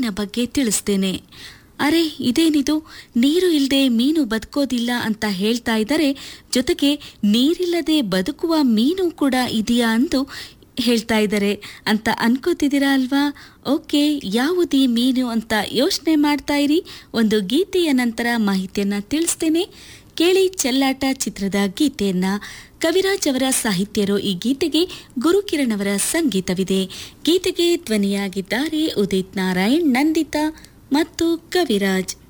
ಮೀನಿನ ಬಗ್ಗೆ ತಿಳಿಸ್ತೇನೆ ಅರೆ ಇದೇನಿದು ನೀರು ಇಲ್ಲದೆ ಮೀನು ಬದುಕೋದಿಲ್ಲ ಅಂತ ಹೇಳ್ತಾ ಇದ್ದಾರೆ ಜೊತೆಗೆ ನೀರಿಲ್ಲದೆ ಬದುಕುವ ಮೀನು ಕೂಡ ಇದೆಯಾ ಅಂದು ಹೇಳ್ತಾ ಇದ್ದಾರೆ ಅಂತ ಅನ್ಕೋತಿದ್ದೀರಾ ಅಲ್ವಾ ಓಕೆ ಯಾವುದೀ ಮೀನು ಅಂತ ಯೋಚನೆ ಮಾಡ್ತಾ ಇರಿ ಒಂದು ಗೀತೆಯ ನಂತರ ಮಾಹಿತಿಯನ್ನ ತಿಳಿಸ್ತೇನೆ ಕೇಳಿ ಚೆಲ್ಲಾಟ ಚಿತ್ರದ ಗೀತೆಯನ್ನ ಕವಿರಾಜ್ ಅವರ ಸಾಹಿತ್ಯರು ಈ ಗೀತೆಗೆ ಗುರುಕಿರಣ್ ಅವರ ಸಂಗೀತವಿದೆ ಗೀತೆಗೆ ಧ್ವನಿಯಾಗಿದ್ದಾರೆ ಉದಿತ್ ನಾರಾಯಣ್ ನಂದಿತಾ ಮತ್ತು ಕವಿರಾಜ್